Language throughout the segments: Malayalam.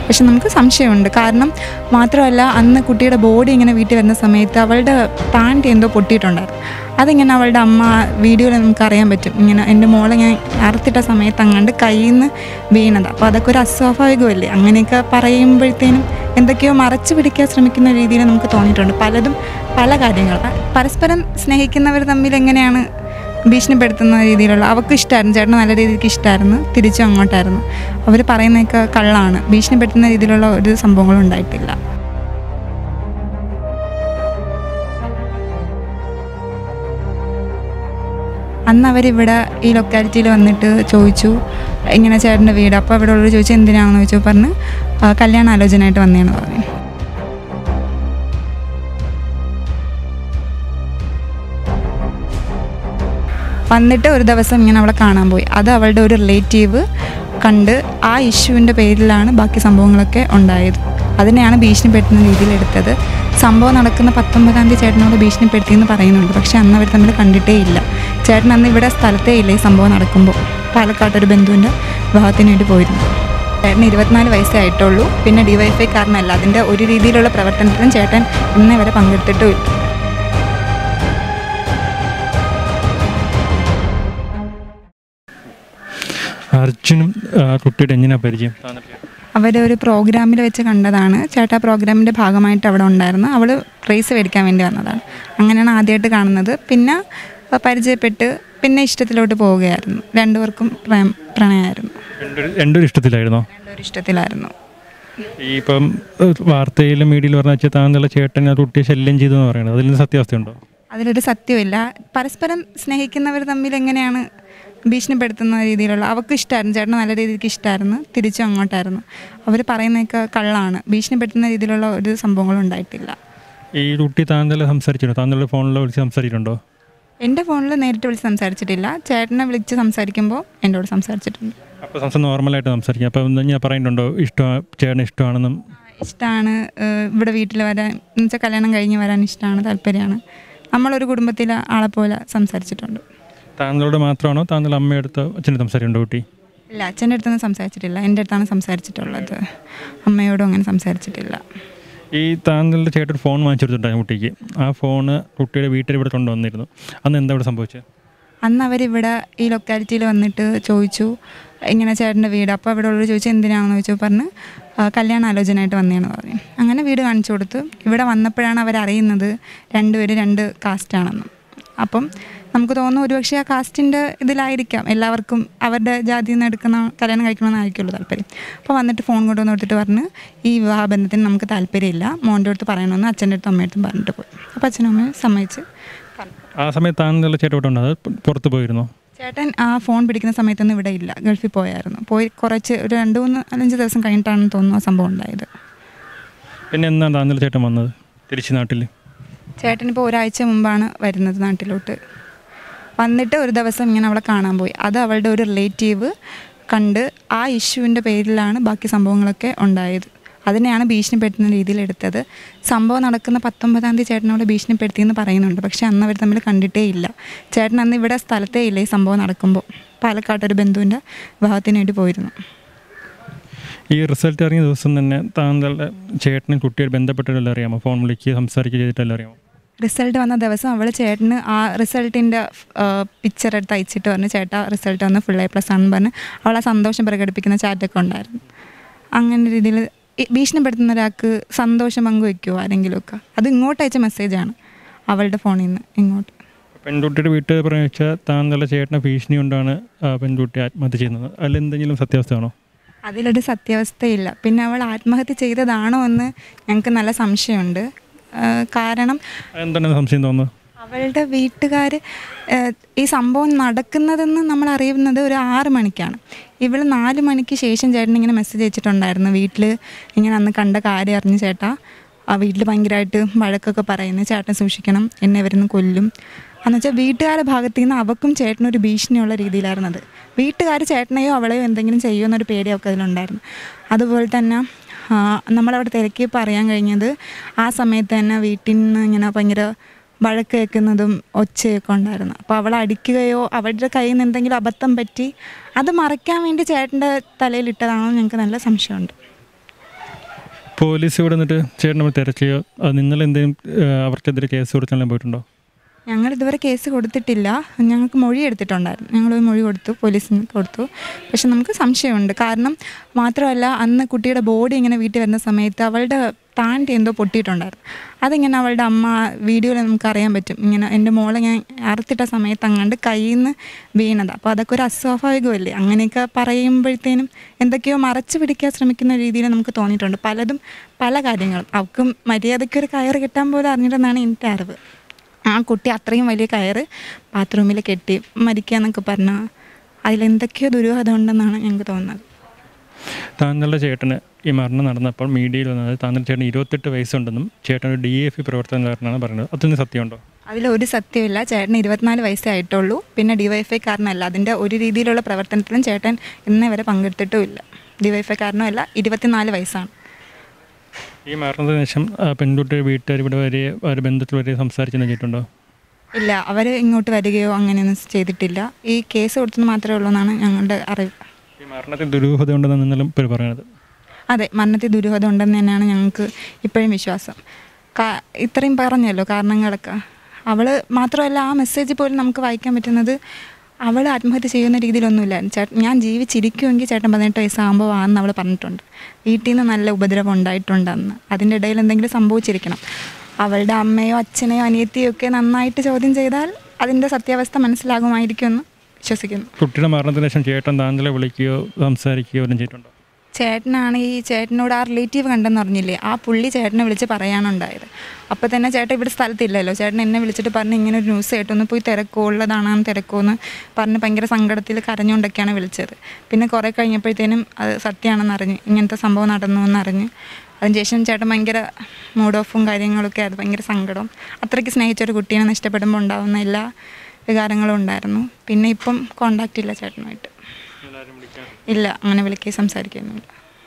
പക്ഷെ നമുക്ക് സംശയമുണ്ട് കാരണം മാത്രമല്ല അന്ന് കുട്ടിയുടെ ബോഡി ഇങ്ങനെ വീട്ടിൽ വരുന്ന സമയത്ത് അവളുടെ പാൻറ്റ് എന്തോ പൊട്ടിയിട്ടുണ്ടായിരുന്നു അതിങ്ങനെ അവളുടെ അമ്മ വീഡിയോയിൽ നമുക്ക് അറിയാൻ പറ്റും ഇങ്ങനെ എൻ്റെ മോളെ ഞാൻ അറുത്തിട്ട സമയത്ത് അങ്ങാണ്ട് കയ്യിൽ നിന്ന് വീണത് അപ്പോൾ അതൊക്കെ ഒരു അസ്വാഭാവികമല്ലേ അങ്ങനെയൊക്കെ പറയുമ്പോഴത്തേനും എന്തൊക്കെയോ മറച്ചു പിടിക്കാൻ ശ്രമിക്കുന്ന രീതിയിൽ നമുക്ക് തോന്നിയിട്ടുണ്ട് പലതും പല കാര്യങ്ങൾ പരസ്പരം സ്നേഹിക്കുന്നവർ തമ്മിൽ എങ്ങനെയാണ് ഭീഷണിപ്പെടുത്തുന്ന രീതിയിലുള്ള അവർക്ക് ഇഷ്ടമായിരുന്നു ചേട്ടന് നല്ല രീതിക്ക് ഇഷ്ടമായിരുന്നു തിരിച്ചും അങ്ങോട്ടായിരുന്നു അവർ പറയുന്നതൊക്കെ കള്ളാണ് ഭീഷണിപ്പെടുത്തുന്ന രീതിയിലുള്ള ഒരു സംഭവങ്ങളും ഉണ്ടായിട്ടില്ല അന്ന് അവരിവിടെ ഈ ലൊക്കാലിറ്റിയിൽ വന്നിട്ട് ചോദിച്ചു ഇങ്ങനെ ചേട്ടൻ്റെ വീട് അപ്പോൾ അവിടെ ഉള്ളവർ ചോദിച്ചു എന്തിനാണെന്ന് ചോദിച്ചു പറഞ്ഞ് "ആ, കല്യാണ ആലോചനയായിട്ട് വന്നേന്ന് പറഞ്ഞു വന്നിട്ട് ഒരു ദിവസം ഇങ്ങനെ അവളെ കാണാൻ പോയി അത് അവളുടെ ഒരു റിലേറ്റീവ് കണ്ട് ആ ഇഷ്യൂവിൻ്റെ പേരിലാണ് ബാക്കി സംഭവങ്ങളൊക്കെ ഉണ്ടായത് അതിനെയാണ് ഭീഷണിപ്പെടുത്തുന്ന രീതിയിൽ എടുത്തത് സംഭവം നടക്കുന്ന പത്തൊമ്പതാം തീയതി ചേട്ടനോട് ഭീഷണിപ്പെടുത്തിയെന്ന് പറയുന്നുണ്ട് പക്ഷെ അന്ന് അവർ തമ്മിൽ കണ്ടിട്ടേ ഇല്ല ചേട്ടൻ അന്ന് ഇവിടെ സ്ഥലത്തേ ഇല്ല ഈ സംഭവം നടക്കുമ്പോൾ പാലക്കാട്ട് ഒരു ബന്ധുവിൻ്റെ വിവാഹത്തിന് വേണ്ടി പോയിരുന്നു ചേട്ടന് ഇരുപത്തിനാല് വയസ്സേ ആയിട്ടുള്ളൂ പിന്നെ ഡിവൈഫൈ കാരണമല്ല അതിൻ്റെ ഒരു രീതിയിലുള്ള പ്രവർത്തനത്തിലും ചേട്ടൻ ഇന്നേ വരെ പങ്കെടുത്തിട്ടും ഇല്ല അർജുനും ആ, കുട്ടിയുടെ എങ്ങനെയാണ് പരിചയം അവർ ഒരു പ്രോഗ്രാമിൽ വെച്ച് കണ്ടതാണ് ചേട്ടാ പ്രോഗ്രാമിൻ്റെ ഭാഗമായിട്ട് അവിടെ ഉണ്ടായിരുന്നു അവൾ റേസ് മേടിക്കാൻ വേണ്ടി വന്നതാണ് അങ്ങനെയാണ് ആദ്യമായിട്ട് കാണുന്നത് പിന്നെ അഹ് പരിചയപ്പെട്ട് പിന്നെ ഇഷ്ടത്തിലോട്ട് പോവുകയായിരുന്നു രണ്ടുപേർക്കും പ്രേം പ്രണയമായിരുന്നു രണ്ടൊരു രണ്ടൊരു ഇഷ്ടത്തിലായിരുന്നോ രണ്ടുപേരും ഇഷ്ടത്തിലായിരുന്നു ഈ ഇപ്പം ഏഹ്, വാർത്തയിലും മീഡിയയിൽ പറഞ്ഞ വെച്ചാൽ താങ്കളുടെ ചേട്ടൻ ആ കുട്ടിയെ ശല്യം ചെയ്തു എന്ന് പറയുന്നത് അതിൽ നിന്ന് സത്യാവസ്ഥയുണ്ടോ അതിലൊരു സത്യമില്ല പരസ്പരം സ്നേഹിക്കുന്നവർ തമ്മിൽ എങ്ങനെയാണ് ഭീഷണിപ്പെടുത്തുന്ന രീതിയിലുള്ള അവർക്ക് ഇഷ്ടമായിരുന്നു ചേട്ടന് നല്ല രീതിക്ക് ഇഷ്ടമായിരുന്നു തിരിച്ചും അങ്ങോട്ടായിരുന്നു അവർ പറയുന്നതൊക്കെ കള്ളാണ് ഭീഷണിപ്പെടുത്തുന്ന രീതിയിലുള്ള ഒരു സംഭവങ്ങളും ഉണ്ടായിട്ടില്ല ഈ കുട്ടി താങ്കളെ സംസാരിച്ചിട്ടുണ്ടോ താങ്കളുടെ ഫോണിൽ വിളിച്ച് സംസാരിച്ചിട്ടുണ്ടോ എൻ്റെ ഫോണിൽ നേരിട്ട് വിളിച്ച് സംസാരിച്ചിട്ടില്ല ചേട്ടനെ വിളിച്ച് സംസാരിക്കുമ്പോൾ എന്നോട് സംസാരിച്ചിട്ടുണ്ട് അപ്പോൾ സംസാരം നോർമലായിട്ട് സംസാരിക്കും അപ്പോൾ എന്താ ഞാൻ പറയുന്നുണ്ടോ ഇഷ്ടമാണ് ചേട്ടന് ഇഷ്ടമാണെന്നും ഇഷ്ടമാണ് ഇവിടെ വീട്ടിൽ വരാൻ എന്ന് വെച്ചാൽ കല്യാണം കഴിഞ്ഞ് വരാൻ ഇഷ്ടമാണ് താല്പര്യമാണ് നമ്മളൊരു കുടുംബത്തിലെ ആളെ പോലെ സംസാരിച്ചിട്ടുണ്ട് താങ്കളോട് മാത്രമാണോ താങ്കളുടെ അമ്മയടുത്ത് അച്ഛൻ്റെ സംസാരിക്കുന്നുണ്ടോ കുട്ടി ഇല്ല അച്ഛൻ്റെ അടുത്തൊന്നും സംസാരിച്ചിട്ടില്ല എൻ്റെ അടുത്താണ് സംസാരിച്ചിട്ടുള്ളത് അമ്മയോടും അങ്ങനെ സംസാരിച്ചിട്ടില്ല ഈ താങ്കളുടെ ചേട്ടൻ ഫോൺ വാങ്ങിച്ചു കൊടുത്തിട്ടുണ്ടായിരുന്നു കുട്ടിക്ക് ആ ഫോണ് കുട്ടിയുടെ വീട്ടിൽ ഇവിടെ കൊണ്ടുവന്നിരുന്നു അന്ന് എന്താ ഇവിടെ സംഭവിച്ചത് അന്ന് അവരിവിടെ ഈ ലൊക്കാലിറ്റിയിൽ വന്നിട്ട് ചോദിച്ചു ഇങ്ങനെ ചേട്ടൻ്റെ വീട് അപ്പോൾ അവിടെ ഉള്ളവർ ചോദിച്ചു എന്തിനാണെന്ന് ചോദിച്ചു പറഞ്ഞ് "ആ, കല്യാണ ആലോചനയായിട്ട് വന്നതെന്ന് പറഞ്ഞു അങ്ങനെ വീട് കാണിച്ചു കൊടുത്തു ഇവിടെ വന്നപ്പോഴാണ് അവരറിയുന്നത് രണ്ടുപേരും രണ്ട് കാസ്റ്റാണെന്ന് അപ്പം നമുക്ക് തോന്നുന്നു ഒരുപക്ഷെ ആ കാസ്റ്റിൻ്റെ ഇതിലായിരിക്കാം എല്ലാവർക്കും അവരുടെ ജാതിയിൽ നിന്ന് എടുക്കുന്ന കല്യാണം കഴിക്കണമെന്നായിരിക്കുമല്ലോ താല്പര്യം അപ്പോൾ വന്നിട്ട് ഫോൺ കൊണ്ടുവന്ന് കൊടുത്തിട്ട് പറഞ്ഞ് ഈ വിവാഹബന്ധത്തിന് നമുക്ക് താല്പര്യമില്ല മോൻ്റെ അടുത്ത് പറയണമെന്ന് അച്ഛൻ്റെ അടുത്തും അമ്മയുടെ അടുത്തും പറഞ്ഞിട്ട് പോയി അപ്പോൾ അച്ഛനും അമ്മയും സമ്മതിച്ച് പറഞ്ഞു ആ സമയത്ത് താങ്കളുടെ ചേട്ടൻ ഇവിടെ ഉണ്ടോ അത് പുറത്ത് പോയിരുന്നോ ചേട്ടൻ ആ ഫോൺ പിടിക്കുന്ന സമയത്തൊന്നും ഇവിടെ ഇല്ല ഗൾഫിൽ പോയായിരുന്നു പോയി കുറച്ച് ഒരു രണ്ട് മൂന്ന് നാലഞ്ച് ദിവസം കഴിഞ്ഞിട്ടാണെന്ന് തോന്നുന്നു ആ സംഭവം ഉണ്ടായത് പിന്നെ എന്നാണ് താങ്കളുടെ ചേട്ടൻ വന്നത് തിരിച്ച് നാട്ടിൽ ചേട്ടനിപ്പോൾ ഒരാഴ്ച മുമ്പാണ് വരുന്നത് നാട്ടിലോട്ട് വന്നിട്ട് ഒരു ദിവസം ഇങ്ങനെ അവളെ കാണാൻ പോയി അത് അവളുടെ ഒരു റിലേറ്റീവ് കണ്ട് ആ ഇഷ്യൂവിൻ്റെ പേരിലാണ് ബാക്കി സംഭവങ്ങളൊക്കെ ഉണ്ടായത് അതിനെയാണ് ഭീഷണിപ്പെടുത്തുന്ന രീതിയിൽ എടുത്തത് സംഭവം നടക്കുന്ന പത്തൊമ്പതാം തീയതി ചേട്ടനോട് ഭീഷണിപ്പെടുത്തിയെന്ന് പറയുന്നുണ്ട് പക്ഷെ അന്ന് അവർ തമ്മിൽ കണ്ടിട്ടേ ഇല്ല ചേട്ടൻ അന്ന് ഇവിടെ സ്ഥലത്തേ ഇല്ല ഈ സംഭവം നടക്കുമ്പോൾ പാലക്കാട്ട് ഒരു ബന്ധുവിൻ്റെ വിവാഹത്തിന് വേണ്ടി പോയിരുന്നു ഈ റിസൾട്ട് ഇറങ്ങിയ ദിവസം തന്നെ താങ്കളുടെ ചേട്ടനും കുട്ടിയോട് ബന്ധപ്പെട്ടിട്ടെല്ലാം അറിയാമോ ഫോൺ വിളിക്കുക സംസാരിക്കുക ചെയ്തിട്ടെല്ലാം അറിയാമോ റിസൾട്ട് വന്ന ദിവസം അവൾ ചേട്ടന് ആ റിസൾട്ടിൻ്റെ പിക്ചർ എടുത്ത് അയച്ചിട്ട് പറഞ്ഞു ചേട്ടാ റിസൾട്ട് വന്ന് ഫുൾ എ പ്ലസ് ആണെന്ന് പറഞ്ഞ് അവൾ ആ സന്തോഷം പ്രകടിപ്പിക്കുന്ന ചാറ്റൊക്കെ ഉണ്ടായിരുന്നു അങ്ങനെ രീതിയിൽ ഭീഷണിപ്പെടുത്തുന്ന ഒരാൾക്ക് സന്തോഷം പങ്കുവെക്കുമോ ആരെങ്കിലുമൊക്കെ അത് ഇങ്ങോട്ട് അയച്ച മെസ്സേജാണ് അവളുടെ ഫോണിൽ നിന്ന് ഇങ്ങോട്ട് പെൺകുട്ടിയുടെ വീട്ടിൽ പറഞ്ഞു വെച്ചാൽ താങ്കളുടെ ചേട്ടനെ ഭീഷണി കൊണ്ടാണ് ആ പെൺകുട്ടി ആത്മഹത്യ ചെയ്യുന്നത് അതിൽ എന്തെങ്കിലും സത്യാവസ്ഥയാണോ അതിലൊരു സത്യാവസ്ഥയില്ല പിന്നെ അവൾ ആത്മഹത്യ ചെയ്തതാണോ എന്ന് ഞങ്ങൾക്ക് നല്ല സംശയമുണ്ട് ആ, കാരണം എന്താണ് സംശയം തോന്നുന്നത് അവളുടെ വീട്ടുകാർ ഈ സംഭവം നടക്കുന്നതെന്ന് നമ്മൾ അറിയുന്നത് ഒരു ആറ് മണിക്കാണ് ഇവൾ നാല് മണിക്ക് ശേഷം ചേട്ടൻ ഇങ്ങനെ മെസ്സേജ് അയച്ചിട്ടുണ്ടായിരുന്നു വീട്ടിൽ ഇങ്ങനെ അന്ന് കണ്ട കാര്യം അറിഞ്ഞ് ചേട്ടാ ആ വീട്ടിൽ ഭയങ്കരമായിട്ട് വഴക്കൊക്കെ പറയുന്നു ചേട്ടൻ സൂക്ഷിക്കണം എന്നെ വരുന്ന കൊല്ലും എന്നുവെച്ചാൽ വീട്ടുകാരുടെ ഭാഗത്തു നിന്ന് അവക്കും ചേട്ടനൊരു ഭീഷണിയുള്ള രീതിയിലായിരുന്നത് വീട്ടുകാർ ചേട്ടനെയോ അവളെയോ എന്തെങ്കിലും ചെയ്യുമോ എന്നൊരു പേടിയൊക്കെ അതിലുണ്ടായിരുന്നു അതുപോലെ തന്നെ ആ, നമ്മളവിടെ തിരക്കിയപ്പോൾ അറിയാൻ കഴിഞ്ഞത് ആ സമയത്ത് തന്നെ വീട്ടിൽ നിന്ന് ഇങ്ങനെ ഭയങ്കര വഴക്ക് കേൾക്കുന്നതും ഒച്ചയൊക്കെ ഉണ്ടായിരുന്നു അപ്പോൾ അവൾ അടിക്കുകയോ അവരുടെ കയ്യിൽ നിന്ന് എന്തെങ്കിലും അബദ്ധം പറ്റി അത് മറയ്ക്കാൻ വേണ്ടി ചേട്ടൻ്റെ തലയിൽ ഇട്ടതാണോ എന്ന് ഞങ്ങൾക്ക് നല്ല സംശയമുണ്ട് പോലീസ് ഇവിടെ നിന്നിട്ട് ചേട്ടൻ നമ്മൾ തിരക്കുകയോ അത് നിങ്ങൾ എന്തെങ്കിലും ഏഹ്, അവർക്കെതിരെ കേസ് കൊടുക്കാൻ പോയിട്ടുണ്ടോ ഞങ്ങൾ ഇതുവരെ കേസ് കൊടുത്തിട്ടില്ല ഞങ്ങൾക്ക് മൊഴി എടുത്തിട്ടുണ്ടായിരുന്നു ഞങ്ങൾ ഒരു മൊഴി കൊടുത്തു പോലീസിന് കൊടുത്തു പക്ഷെ നമുക്ക് സംശയമുണ്ട് കാരണം മാത്രമല്ല അന്ന് കുട്ടിയുടെ ബോഡി ഇങ്ങനെ വീട്ടിൽ വരുന്ന സമയത്ത് അവളുടെ പാൻറ്റ് എന്തോ പൊട്ടിയിട്ടുണ്ടായിരുന്നു അതിങ്ങനെ അവളുടെ അമ്മ വീഡിയോയിൽ നമുക്ക് അറിയാൻ പറ്റും ഇങ്ങനെ എൻ്റെ മോളെ ഞാൻ അറുത്തിട്ട സമയത്ത് അങ്ങാണ്ട് കയ്യിൽ നിന്ന് വീണത് അപ്പോൾ അതൊക്കെ ഒരു അസ്വാഭാവികമല്ലേ അങ്ങനെയൊക്കെ പറയുമ്പോഴത്തേനും എന്തൊക്കെയോ മറച്ചു പിടിക്കാൻ ശ്രമിക്കുന്ന രീതിയിൽ നമുക്ക് തോന്നിയിട്ടുണ്ട് പലതും പല കാര്യങ്ങളും അവൾക്കും മര്യാദയ്ക്ക് ഒരു കയറ് കിട്ടാൻ പോലും അറിഞ്ഞിട്ടെന്നാണ് എൻ്റെ അറിവ് ആ കുട്ടി അത്രയും വലിയ കയറ് ബാത്റൂമിൽ കെട്ടി മരിക്കുക എന്നൊക്കെ പറഞ്ഞാൽ അതിലെന്തൊക്കെയോ ദുരൂഹത ഉണ്ടെന്നാണ് ഞങ്ങൾക്ക് തോന്നുന്നത് താങ്കളുടെ ചേട്ടന് ഈ മരണം നടന്നപ്പോൾ മീഡിയയിൽ വന്നത് താങ്കളുടെ ചേട്ടന് ഇരുപത്തെട്ട് വയസ്സുണ്ടെന്നും ചേട്ടൻ ഒരു ഡി എഫ് ഇ പ്രവർത്തനക്കാരനാണ് പറയുന്നത് അതിന് സത്യമുണ്ടോ അതിലൊരു സത്യമില്ല ചേട്ടന് ഇരുപത്തിനാല് വയസ്സേ ആയിട്ടുള്ളൂ പിന്നെ ഡിവൈഫൈ കാരനല്ല അതിൻ്റെ ഒരു രീതിയിലുള്ള പ്രവർത്തനത്തിലും ചേട്ടൻ ഇന്നേ വരെ പങ്കെടുത്തിട്ടുമില്ല ഡിവൈഫൈ കാരനുമല്ല ഇരുപത്തിനാല് വയസ്സാണ് ഈ മരണത്തിന് ശേഷം ആ പെൺകുട്ടിയുടെ വീട്ടുകാർ ഇവിടെ വരെ ഒരു ബന്ധത്തിൽ വരെ സംസാരിച്ചെന്ന് കേട്ടിട്ടുണ്ടോ ഇല്ല അവർ ഇങ്ങോട്ട് വരികയോ അങ്ങനെയൊന്നും ചെയ്തിട്ടില്ല ഈ കേസ് കൊടുത്തെന്ന് മാത്രമേ ഉള്ളൂ എന്നാണ് ഞങ്ങളുടെ അറിവ് ഈ മരണത്തിൽ ദുരൂഹത ഉണ്ടെന്ന് നിങ്ങളും ഇപ്പോൾ പറയുന്നത് അതെ മരണത്തിൽ ദുരൂഹത ഉണ്ടെന്ന് തന്നെയാണ് ഞങ്ങൾക്ക് ഇപ്പോഴും വിശ്വാസം കാ- ഇത്രയും പറഞ്ഞല്ലോ കാരണങ്ങളൊക്കെ അവൾ മാത്രമല്ല ആ മെസ്സേജ് പോലും നമുക്ക് വായിക്കാൻ പറ്റുന്നത് അവൾ ആത്മഹത്യ ചെയ്യുന്ന രീതിയിലൊന്നുമില്ലായിരുന്നു ചേട്ടൻ ഞാൻ ജീവിച്ചിരിക്കുമെങ്കിൽ ചേട്ടൻ പതിനെട്ട് വയസ്സാകുമ്പോൾ ആന്ന് അവൾ പറഞ്ഞിട്ടുണ്ട് വീട്ടിൽ നിന്ന് നല്ല ഉപദ്രവം ഉണ്ടായിട്ടുണ്ടെന്ന് അതിൻ്റെ ഇടയിൽ എന്തെങ്കിലും സംഭവിച്ചിരിക്കണം അവളുടെ അമ്മയോ അച്ഛനെയോ അനിയത്തിയോ ഒക്കെ നന്നായിട്ട് ചോദ്യം ചെയ്താൽ അതിൻ്റെ സത്യാവസ്ഥ മനസ്സിലാകുമായിരിക്കുമെന്ന് വിശ്വസിക്കുന്നു കുട്ടിയുടെ മരണത്തിന് ശേഷം ചേട്ടൻ താങ്കളെ വിളിക്കുകയോ സംസാരിക്കുകയോ ഒന്നും ചെയ്തിട്ടുണ്ടോ ചേട്ടനാണ് ഈ ചേട്ടനോട് ആ റിലേറ്റീവ് കണ്ടെന്ന് പറഞ്ഞില്ലേ ആ പുള്ളി ചേട്ടനെ വിളിച്ച് പറയാനുണ്ടായത് അപ്പോൾ തന്നെ ചേട്ടൻ ഇവിടെ സ്ഥലത്തില്ലല്ലോ ചേട്ടൻ എന്നെ വിളിച്ചിട്ട് പറഞ്ഞ് ഇങ്ങനെ ഒരു ന്യൂസ് കേട്ടൊന്ന് പോയി തിരക്കോ ഉള്ളതാണോ തിരക്കോ എന്ന് പറഞ്ഞ് ഭയങ്കര സങ്കടത്തിൽ കരഞ്ഞുകൊണ്ടൊക്കെയാണ് വിളിച്ചത് പിന്നെ കുറേ കഴിഞ്ഞപ്പോഴത്തേനും അത് സത്യമാണെന്ന് അറിഞ്ഞ് ഇങ്ങനത്തെ സംഭവം നടന്നു എന്നറിഞ്ഞ് അതിനുശേഷം ചേട്ടൻ ഭയങ്കര മൂഡ് ഓഫും കാര്യങ്ങളൊക്കെ അത് ഭയങ്കര സങ്കടം അത്രയ്ക്ക് സ്നേഹിച്ച ഒരു കുട്ടീനെ നഷ്ടപ്പെടുമ്പോൾ ഉണ്ടാകുന്ന എല്ലാ വികാരങ്ങളും ഉണ്ടായിരുന്നു പിന്നെ ഇപ്പം കോണ്ടാക്റ്റ് ഇല്ല ചേട്ടനുമായിട്ട് ഇല്ല അങ്ങനെ വിളിക്കുകയും സംസാരിക്കുന്നില്ല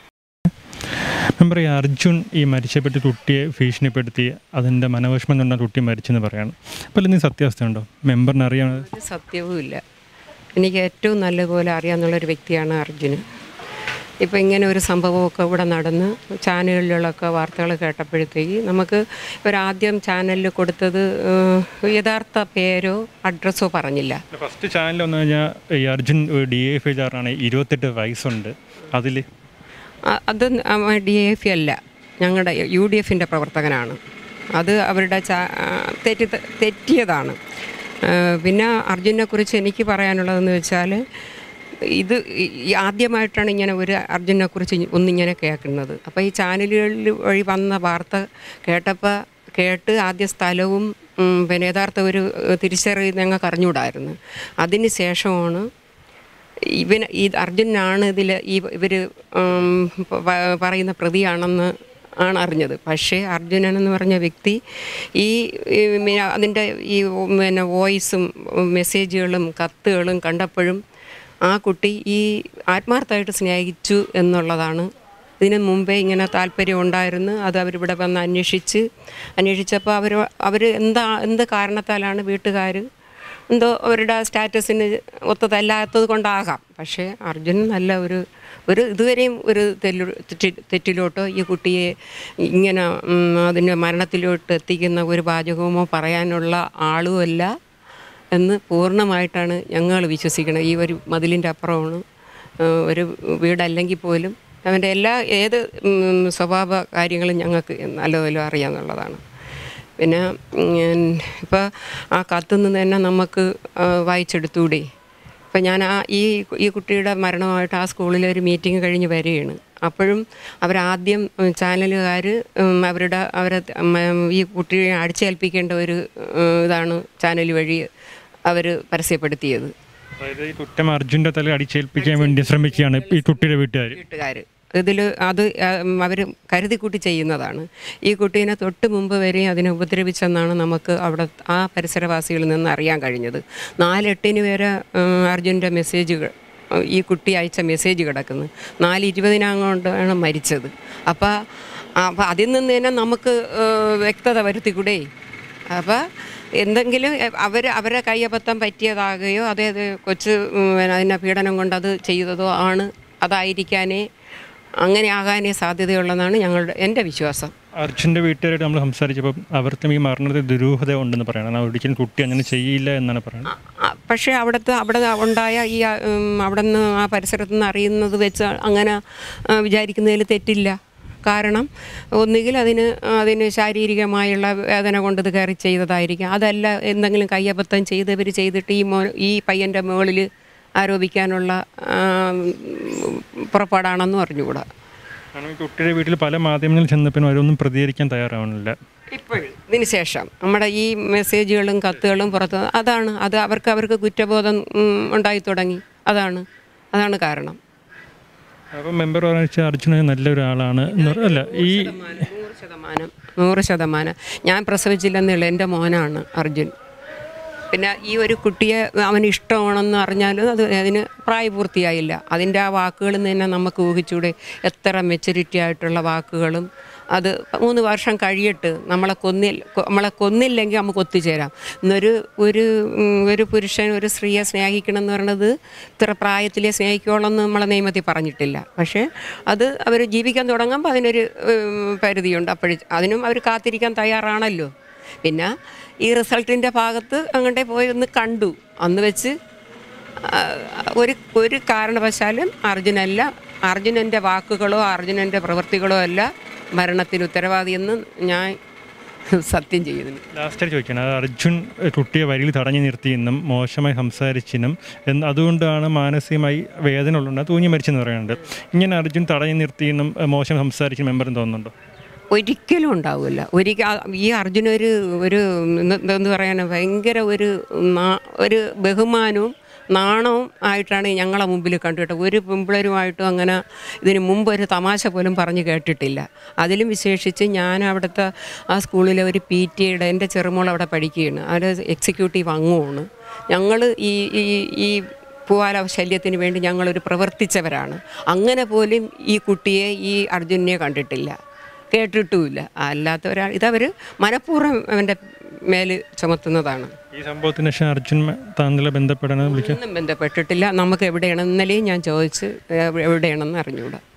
മെമ്പർ ഈ അർജുൻ ഈ മരിച്ചപ്പെട്ട് കുട്ടിയെ ഭീഷണിപ്പെടുത്തി അതിൻ്റെ മനോവിഷമം കൊണ്ട കുട്ടി മരിച്ചെന്ന് പറയാണ് അപ്പോൾ ഇതിന് സത്യാവസ്ഥ ഉണ്ടോ മെമ്പറിന് അറിയാവുന്നത് ഒരു സത്യവുമില്ല എനിക്ക് ഏറ്റവും നല്ലപോലെ അറിയാവുന്നുള്ളൊരു വ്യക്തിയാണ് അർജുന് ഇപ്പം ഇങ്ങനെ ഒരു സംഭവമൊക്കെ ഇവിടെ നടന്ന് ചാനലുകളിലൊക്കെ വാർത്തകൾ കേട്ടപ്പോഴത്തേക്ക് നമുക്ക് ഇവരാദ്യം ചാനലിൽ കൊടുത്തത് ഏഹ്, യഥാർത്ഥ പേരോ അഡ്രസ്സോ പറഞ്ഞില്ല ഫസ്റ്റ് ചാനൽ വന്നു കഴിഞ്ഞാൽ ഈ അർജുൻ ഡി എഫ് ഐക്കാരനാണ് ഇരുപത്തെട്ട് വയസ്സുണ്ട് അതിൽ അ- അത് ഡി എഫ് അല്ല ഞങ്ങളുടെ യു ഡി എഫിൻ്റെ പ്രവർത്തകനാണ് അത് അവരുടെ ചാ- ആ, തെറ്റി തെറ്റിയതാണ് ആ, പിന്നെ അർജുനെക്കുറിച്ച് എനിക്ക് പറയാനുള്ളതെന്ന് വെച്ചാൽ ഇത് ഈ- ഈ ആദ്യമായിട്ടാണ് ഇങ്ങനെ ഒരു അർജുനെക്കുറിച്ച് ഒന്നിങ്ങനെ കേൾക്കുന്നത് അപ്പോൾ ഈ ചാനലുകളിൽ വഴി വന്ന വാർത്ത കേട്ടപ്പോൾ കേട്ട് ആദ്യ സ്ഥലവും ഉം, പിന്നെ യഥാർത്ഥ ഒരു തിരിച്ചറിവ് ഞങ്ങൾക്ക് അറിഞ്ഞുകൂടായിരുന്നു അതിന് ശേഷമാണ് ഇവന് ഈ അർജുനാണ് ഇതിൽ ഈ ഇവർ പറയുന്ന പ്രതിയാണെന്ന് ആണ് അറിഞ്ഞത് പക്ഷേ അർജുനൻ എന്ന് പറഞ്ഞ വ്യക്തി ഈ ഈ മി- അതിൻ്റെ ഈ പിന്നെ വോയിസും മെസ്സേജുകളും കത്തുകളും കണ്ടപ്പോഴും ആ കുട്ടി ഈ ആത്മാർത്ഥമായിട്ട് സ്നേഹിച്ചു എന്നുള്ളതാണ് ഇതിനു മുമ്പേ ഇങ്ങനെ താല്പര്യം ഉണ്ടായിരുന്നു അത് അവരിവിടെ വന്ന് അന്വേഷിച്ച് അന്വേഷിച്ചപ്പോൾ അവർ അവർ എന്താ എന്ത് കാരണത്താലാണ് വീട്ടുകാർ എന്തോ അവരുടെ സ്റ്റാറ്റസിന് ഒത്തതല്ലാത്തത് കൊണ്ടാകാം പക്ഷേ അർജുൻ നല്ല ഒരു ഒരു ഇതുവരെയും ഒരു തെല്ലു തെറ്റി തെറ്റിലോട്ടോ ഈ കുട്ടിയെ ഇങ്ങനെ ഉം, അതിൻ്റെ മരണത്തിലോട്ട് എത്തിക്കുന്ന ഒരു പാചകമോ പറയാനുള്ള ആളുമല്ല എന്ന് പൂർണ്ണമായിട്ടാണ് ഞങ്ങൾ വിശ്വസിക്കുന്നത് ഈ ഒരു മതിലിൻ്റെ അപ്പുറമാണ് ഏഹ്, ഒരു വീടല്ലെങ്കിൽ പോലും അവൻ്റെ എല്ലാ ഏത് ഉം, സ്വഭാവ കാര്യങ്ങളും ഞങ്ങൾക്ക് നല്ലപോലെ അറിയാമെന്നുള്ളതാണ് പിന്നെ ഇപ്പോൾ ആ കത്തു നിന്ന് തന്നെ നമുക്ക് ആ, വായിച്ചെടുത്തൂടെ ഇപ്പം ഞാൻ ആ ഈ ഈ കുട്ടിയുടെ മരണമായിട്ട് ആ സ്കൂളിൽ ഒരു മീറ്റിംഗ് കഴിഞ്ഞ് വരികയാണ് അപ്പോഴും അവരാദ്യം ചാനലുകാർ അവരുടെ അവരെ ഉം, ഈ കുട്ടിയെ അടിച്ചേൽപ്പിക്കേണ്ട ഒരു ഉം, ഇതാണ് ചാനൽ വഴി അവർ പരസ്യപ്പെടുത്തിയത് അതായത് ഈ കുറ്റം അർജുൻ്റെ തല അടിച്ചേൽപ്പിക്കാൻ വേണ്ടി ശ്രമിക്കുകയാണ് ഈ കുട്ടിയുടെ വീട്ടുകാർ വീട്ടുകാർ ഇതിൽ അത് അവർ കരുതിക്കൂട്ടി ചെയ്യുന്നതാണ് ഈ കുട്ടീനെ തൊട്ട് മുമ്പ് വരെയും അതിനെ ഉപദ്രവിച്ചെന്നാണ് നമുക്ക് അവിടെ ആ പരിസരവാസികളിൽ നിന്ന് അറിയാൻ കഴിഞ്ഞത് നാലെട്ടിന് വരെ ഉം, അർജുൻ്റെ മെസ്സേജുകൾ ഉം, ഈ കുട്ടി അയച്ച മെസ്സേജ് കിടക്കുന്നു നാല് ഇരുപതിനങ്ങോട്ടാണ് മരിച്ചത് അപ്പോൾ അപ്പോൾ അതിൽ നിന്ന് തന്നെ നമുക്ക് ഏഹ്, വ്യക്തത വരുത്തിക്കൂടെ അപ്പോൾ എന്തെങ്കിലും അവർ അവരെ കയ്യബദ്ധം പറ്റിയതാകുകയോ അതായത് കൊച്ച് ഉം, പിന്നെ അതിനെ പീഡനം കൊണ്ട് അത് ചെയ്തതോ ആണ് അതായിരിക്കാനേ അങ്ങനെ ആകാനേ സാധ്യതയുള്ളതാണ് ഞങ്ങളുടെ എൻ്റെ വിശ്വാസം അർജുൻ്റെ വീട്ടുകാരായിട്ട് നമ്മൾ സംസാരിച്ചപ്പോൾ അവർക്കും ഈ മരണത്തിൽ ദുരൂഹത ഉണ്ടെന്ന് പറയണം ഒരിക്കലും കുട്ടി അങ്ങനെ ചെയ്യില്ല എന്നാണ് പറയുന്നത് ആ, പക്ഷേ അവിടുത്തെ അവിടെ ഉണ്ടായ ഈ ആ, ഉം, അവിടെ നിന്ന് ആ പരിസരത്ത് നിന്ന് അറിയുന്നത് വെച്ച് അങ്ങനെ ആ, വിചാരിക്കുന്നതിൽ തെറ്റില്ല കാരണം ഒന്നുകിൽ അതിന് അതിന് ശാരീരികമായുള്ള വേദന കൊണ്ട് ഇത് കയറി ചെയ്തതായിരിക്കും അതല്ല എന്തെങ്കിലും കയ്യബദ്ധം ചെയ്തവർ ചെയ്തിട്ട് ഈ മോ ഈ പയ്യൻ്റെ മുകളിൽ ആരോപിക്കാനുള്ള ആ, പുറപ്പാടാണെന്ന് പറഞ്ഞുകൂടാ കാരണം ഈ കുട്ടിയുടെ വീട്ടിൽ പല മാധ്യമങ്ങളിൽ ചെന്നപ്പോൾ അവരൊന്നും പ്രതികരിക്കാൻ തയ്യാറാവണില്ല ഇപ്പോഴും ഇതിന് ശേഷം നമ്മുടെ ഈ മെസ്സേജുകളും കത്തുകളും പുറത്ത് അതാണ് അത് അവർക്ക് അവർക്ക് കുറ്റബോധം ഉം, ഉണ്ടായി തുടങ്ങി അതാണ് അതാണ് കാരണം അപ്പം മെമ്പർ പറഞ്ഞാൽ അർജുന നല്ലൊരാളാണ് എന്ന് പറ- അല്ല ഈ ശതമാനം, നൂറ് ശതമാനം നൂറ് ശതമാനം ഞാൻ പ്രസവിച്ചില്ലെന്നുള്ള എൻ്റെ മോനാണ് അർജുൻ പിന്നെ ഈ ഒരു കുട്ടിയെ അവന് ഇഷ്ടമാണെന്ന് അറിഞ്ഞാലും അത് അതിന് പ്രായപൂർത്തിയായില്ല അതിൻ്റെ ആ വാക്കുകളിൽ നിന്ന് തന്നെ നമുക്ക് ഊഹിച്ചൂടെ എത്ര മെച്ചൂരിറ്റി ആയിട്ടുള്ള വാക്കുകളും അത് മൂന്ന് വർഷം കഴിയട്ട് നമ്മളെ കൊന്നിൽ കൊ- നമ്മളെ കൊന്നില്ലെങ്കിൽ നമുക്ക് ഒത്തുചേരാം ഇന്നൊരു ഒരു ഉം, ഒരു പുരുഷൻ ഒരു സ്ത്രീയെ സ്നേഹിക്കണം എന്ന് പറയുന്നത് ഇത്ര പ്രായത്തിലേ സ്നേഹിക്കുള്ളൂ എന്ന് നമ്മളെ നിയമത്തിൽ പറഞ്ഞിട്ടില്ല പക്ഷേ അത് അവർ ജീവിക്കാൻ തുടങ്ങുമ്പോൾ അതിനൊരു ഉം, പരിധിയുണ്ട് അപ്പോഴും അതിനും അവർ കാത്തിരിക്കാൻ തയ്യാറാണല്ലോ പിന്നെ ഈ റിസൾട്ടിൻ്റെ ഭാഗത്ത് അങ്ങോട്ടേ പോയി ഒന്ന് കണ്ടു അന്ന് വെച്ച് ആ, ഒരു ഒരു കാരണവശാലും അർജുനല്ല അർജുനൻ്റെ വാക്കുകളോ അർജുനൻ്റെ പ്രവൃത്തികളോ അല്ല മരണത്തിന് ഉത്തരവാദിയെന്ന് ഞാൻ സത്യം ചെയ്യുന്നു ലാസ്റ്റായിട്ട് ചോദിക്കണം അത് അർജുൻ ഏഹ്, കുട്ടിയെ വരിയിൽ തടഞ്ഞു നിർത്തിയെന്നും മോശമായി സംസാരിച്ചെന്നും എന്ന് അതുകൊണ്ടാണ് മാനസികമായി വേദന ഉള്ളത് തൂങ്ങി മരിച്ചെന്ന് പറയുന്നുണ്ട് ഇങ്ങനെ അർജുൻ തടഞ്ഞു നിർത്തിയെന്നും ഏഹ്, മോശം സംസാരിച്ച മെമ്പറും തോന്നുന്നുണ്ടോ ഒരിക്കലും ഉണ്ടാവില്ല ഒരിക്കൽ ഈ അർജുന ഒരു ഒരു എന്തെന്ന് പറയാനാ ഭയങ്കര ഒരു നാ- ഒരു ബഹുമാനവും നാണവും ആയിട്ടാണ് ഞങ്ങളെ മുമ്പിൽ കണ്ടുകിട്ടത് ഒരു പെമ്പിളരുമായിട്ടും അങ്ങനെ ഇതിന് മുമ്പ് ഒരു തമാശ പോലും പറഞ്ഞു കേട്ടിട്ടില്ല അതിലും വിശേഷിച്ച് ഞാൻ അവിടുത്തെ ആ സ്കൂളിലെ ഒരു പി ടി എയുടെ എൻ്റെ ചെറുമോൾ അവിടെ പഠിക്കുകയാണ് അവർ എക്സിക്യൂട്ടീവ് അംഗമാണ് ഞങ്ങൾ ഈ ഈ ഈ പൂവാല ശല്യത്തിന് വേണ്ടി ഞങ്ങളൊരു പ്രവർത്തിച്ചവരാണ് അങ്ങനെ പോലും ഈ കുട്ടിയെ ഈ അർജുനെ കണ്ടിട്ടില്ല കേട്ടിട്ടുമില്ല അല്ലാത്തവരാൾ ഇതവർ മനഃപൂർവ്വം അവൻ്റെ മേൽ ചുമത്തുന്നതാണ് ഈ സംഭവത്തിന് ശേഷം അർജുൻ താങ്കളെ ബന്ധപ്പെടാൻ വിളിക്കുക ഒന്നും ബന്ധപ്പെട്ടിട്ടില്ല നമുക്ക് എവിടെയാണ് ഇന്നലെയും ഞാൻ ചോദിച്ച് എവിടെയാണെന്ന് അറിഞ്ഞുകൂടാ